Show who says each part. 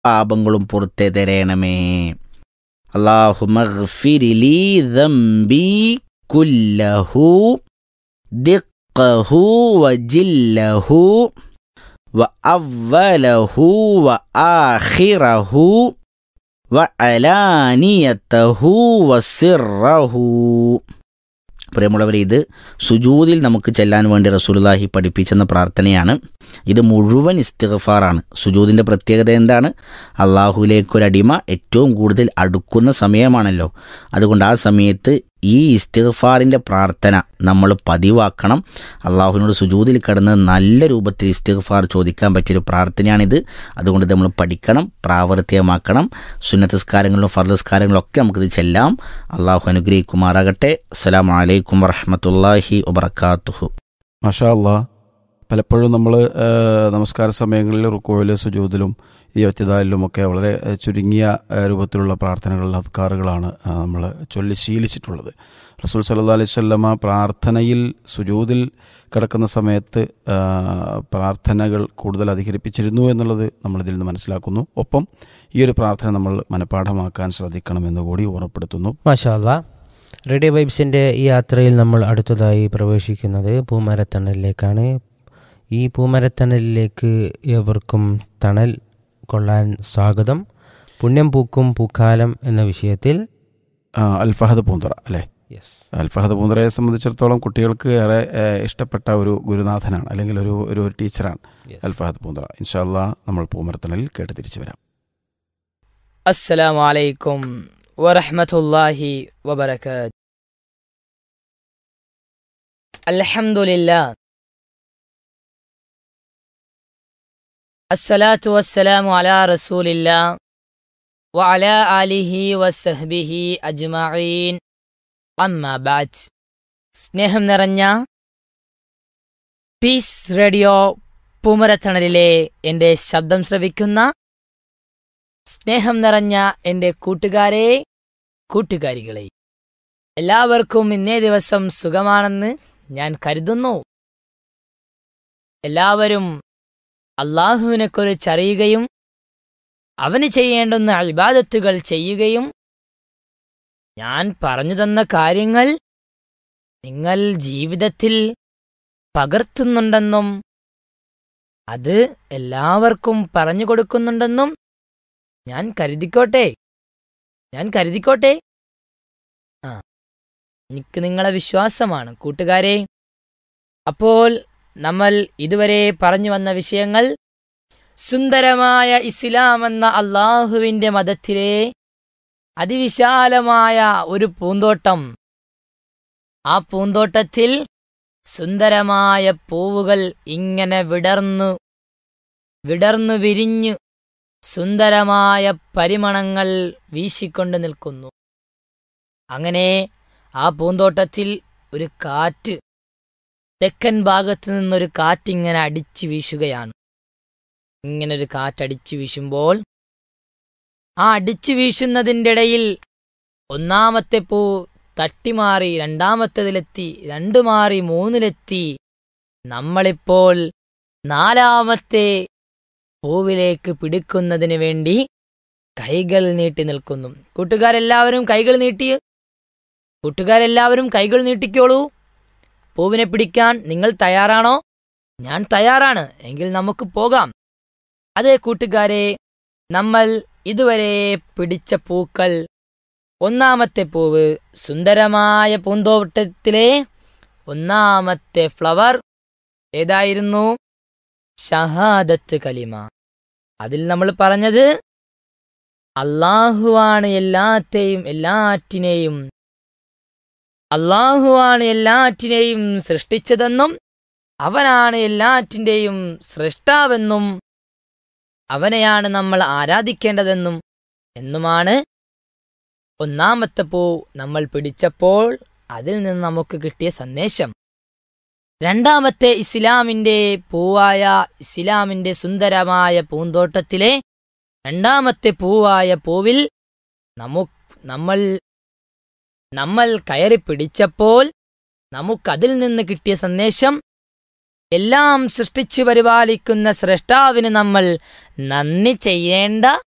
Speaker 1: പാപങ്ങളും പുറത്തെ തരേണമേ അള്ളാഹുമഗ്ഫിരിലി ദംബി കുല്ലഹു ദിഖഹു വജില്ലഹു وأوله وآخره وعلانيته وسره പ്രിയമുള്ളവരെ ഇത് സുജൂദിൽ നമുക്ക് ചെല്ലാൻ വേണ്ടി റസൂലുള്ളാഹി പഠിപ്പിച്ചെന്ന പ്രാർത്ഥനയാണ് ഇത് മുഴുവൻ ഇസ്തിഗ്ഫാറാണ് സുജൂദിൻ്റെ പ്രത്യേകത എന്താണ് അള്ളാഹുവിലേക്കൊരടിമ ഏറ്റവും കൂടുതൽ അടുക്കുന്ന സമയമാണല്ലോ അതുകൊണ്ട് ആ സമയത്ത് ഈ ഇസ്തിഗ്ഫാറിൻ്റെ പ്രാർത്ഥന നമ്മൾ പതിവാക്കണം അള്ളാഹുവിനോട് സുജൂദിൽ കിടന്ന് നല്ല രൂപത്തിൽ ഇസ്തിഗ്ഫാർ ചോദിക്കാൻ പറ്റിയൊരു പ്രാർത്ഥനയാണിത് അതുകൊണ്ട് ഇത് നമ്മൾ പഠിക്കണം പ്രാവർത്തികമാക്കണം സുന്നത്തസ്കാരങ്ങളിലും ഫർദസ്കാരങ്ങളിലും ഒക്കെ നമുക്കിത് ചെല്ലാം അള്ളാഹു അനുഗ്രഹിക്കുമാറാകട്ടെ അസ്സലാമു അലൈക്കും വറഹമത്തല്ലാഹി വബർക്കാത്തുഹു
Speaker 2: മാഷാ അല്ലാ പലപ്പോഴും നമ്മൾ നമസ്കാര സമയങ്ങളിൽ റുക്കോയിലും സുജൂദിലും ഈ ഒറ്റതാലിലും ഒക്കെ വളരെ ഏഹ്, ചുരുങ്ങിയ ഏഹ്, രൂപത്തിലുള്ള പ്രാർത്ഥനകൾ അദ്കാറുകളാണ് നമ്മൾ ചൊല്ലി ശീലിച്ചിട്ടുള്ളത് റസൂൽ സല്ലാ അലൈഹി സ്വല്ലമ പ്രാർത്ഥനയിൽ സുജൂദിൽ കിടക്കുന്ന സമയത്ത് ആ, പ്രാർത്ഥനകൾ കൂടുതൽ അധികരിപ്പിച്ചിരുന്നു എന്നുള്ളത് നമ്മളിതിൽ നിന്ന് മനസ്സിലാക്കുന്നു ഒപ്പം ഈ ഒരു പ്രാർത്ഥന നമ്മൾ മനഃപ്പാഠമാക്കാൻ ശ്രദ്ധിക്കണമെന്ന് കൂടി ഓർമ്മപ്പെടുത്തുന്നു
Speaker 3: മാഷാല്ല റേഡിയോ വൈബ്സിൻ്റെ ഈ യാത്രയിൽ നമ്മൾ അടുത്തതായി പ്രവേശിക്കുന്നത് പൂമരത്തണലിലേക്കാണ് ഈ പൂമരത്തണലിലേക്ക് ഏവർക്കും തണൽ കൊള്ളാൻ സ്വാഗതം പുണ്യം പൂക്കും പൂക്കാലം എന്ന വിഷയത്തിൽ
Speaker 2: ആ, അൽഫഹദ് പൂന്തറ അല്ലേ
Speaker 3: യെസ്
Speaker 2: അൽഫഹദ് പൂന്തറയെ സംബന്ധിച്ചിടത്തോളം കുട്ടികൾക്ക് ഏറെ ഏഹ്, ഇഷ്ടപ്പെട്ട ഒരു ഗുരുനാഥനാണ് അല്ലെങ്കിൽ ഒരു ഒരു ടീച്ചറാണ് അൽഫഹദ് പൂന്തറ ഇൻഷാല്ലാ നമ്മൾ പൂമരത്തണലിൽ കേട്ട് തിരിച്ചു വരാം
Speaker 4: السلام عليكم ورحمة الله وبركاته الحمد لله الصلاة والسلام على رسول الله وعلى آله وصحبه أجمعين أما بعد സ്നേഹം നിറഞ്ഞ പീസ് റേഡിയോ പൂമരത്തണലിലെ എൻ്റെ ശബ്ദം ശ്രവിക്കുന്ന സ്നേഹം നിറഞ്ഞ എൻ്റെ കൂട്ടുകാരെ കൂട്ടുകാരികളെ എല്ലാവർക്കും ഇന്നേ ദിവസം സുഖമാണെന്ന് ഞാൻ കരുതുന്നു എല്ലാവരും അള്ളാഹുവിനെക്കുറിച്ചറിയുകയും അവന് ചെയ്യേണ്ടുന്ന അൽബാദത്തുകൾ ചെയ്യുകയും ഞാൻ പറഞ്ഞു തന്ന കാര്യങ്ങൾ നിങ്ങൾ ജീവിതത്തിൽ പകർത്തുന്നുണ്ടെന്നും അത് എല്ലാവർക്കും പറഞ്ഞു കൊടുക്കുന്നുണ്ടെന്നും ഞാൻ കരുതിക്കോട്ടെ ഞാൻ കരുതിക്കോട്ടെ ആ എനിക്ക് നിങ്ങളെ വിശ്വാസമാണ് കൂട്ടുകാരെ അപ്പോൾ നമ്മൾ ഇതുവരെ പറഞ്ഞു വന്ന വിഷയങ്ങൾ സുന്ദരമായ ഇസ്ലാം എന്ന അള്ളാഹുവിൻ്റെ മതത്തിലെ അതിവിശാലമായ ഒരു പൂന്തോട്ടം ആ പൂന്തോട്ടത്തിൽ സുന്ദരമായ പൂവുകൾ ഇങ്ങനെ വിടർന്നു വിടർന്നു വിരിഞ്ഞു സുന്ദരമായ പരിമണങ്ങൾ വീശിക്കൊണ്ട് നിൽക്കുന്നു അങ്ങനെ ആ പൂന്തോട്ടത്തിൽ ഒരു കാറ്റ് തെക്കൻ ഭാഗത്ത് നിന്നൊരു കാറ്റിങ്ങനെ അടിച്ചു വീശുകയാണ് ഇങ്ങനെ ഒരു കാറ്റടിച്ചു വീശുമ്പോൾ ആ അടിച്ചു വീശുന്നതിൻ്റെ ഇടയിൽ ഒന്നാമത്തെ പൂ തട്ടിമാറി രണ്ടാമത്തേതിലെത്തി രണ്ടു മാറി മൂന്നിലെത്തി നമ്മളിപ്പോൾ നാലാമത്തെ പൂവിലേക്ക് പിടിക്കുന്നതിന് വേണ്ടി കൈകൾ നീട്ടി നിൽക്കുന്നു കൂട്ടുകാരെല്ലാവരും കൈകൾ നീട്ടി കൂട്ടുകാരെല്ലാവരും കൈകൾ നീട്ടിക്കോളൂ പൂവിനെ പിടിക്കാൻ നിങ്ങൾ തയ്യാറാണോ ഞാൻ തയ്യാറാണ് എങ്കിൽ നമുക്ക് പോകാം അതെ കൂട്ടുകാരെ നമ്മൾ ഇതുവരെ പിടിച്ച പൂക്കൾ ഒന്നാമത്തെ പൂവ് സുന്ദരമായ പൂന്തോട്ടത്തിലെ ഒന്നാമത്തെ ഫ്ലവർ ഏതായിരുന്നു ഷഹാദത്ത് കലിമ അതിൽ നമ്മൾ പറഞ്ഞത് അള്ളാഹുവാണ് എല്ലാത്തെയും എല്ലാറ്റിനെയും അള്ളാഹുവാണ് എല്ലാറ്റിനെയും സൃഷ്ടിച്ചതെന്നും അവനാണ് എല്ലാറ്റിൻ്റെയും സൃഷ്ടാവെന്നും അവനെയാണ് നമ്മൾ ആരാധിക്കേണ്ടതെന്നും എന്നുമാണ് ഒന്നാമത്തെ പൂ നമ്മൾ പിടിച്ചപ്പോൾ അതിൽ നിന്ന് നമുക്ക് കിട്ടിയ സന്ദേശം രണ്ടാമത്തെ ഇസ്ലാമിന്റെ പൂവായ ഇസ്ലാമിന്റെ സുന്ദരമായ പൂന്തോട്ടത്തിലെ രണ്ടാമത്തെ പൂവായ പൂവിൽ നമു നമ്മൾ നമ്മൾ കയറി പിടിച്ചപ്പോൾ നമുക്കതിൽ നിന്ന് കിട്ടിയ സന്ദേശം എല്ലാം സൃഷ്ടിച്ചു പരിപാലിക്കുന്ന സ്രഷ്ടാവിന് നമ്മൾ നന്ദി ചെയ്യേണ്ട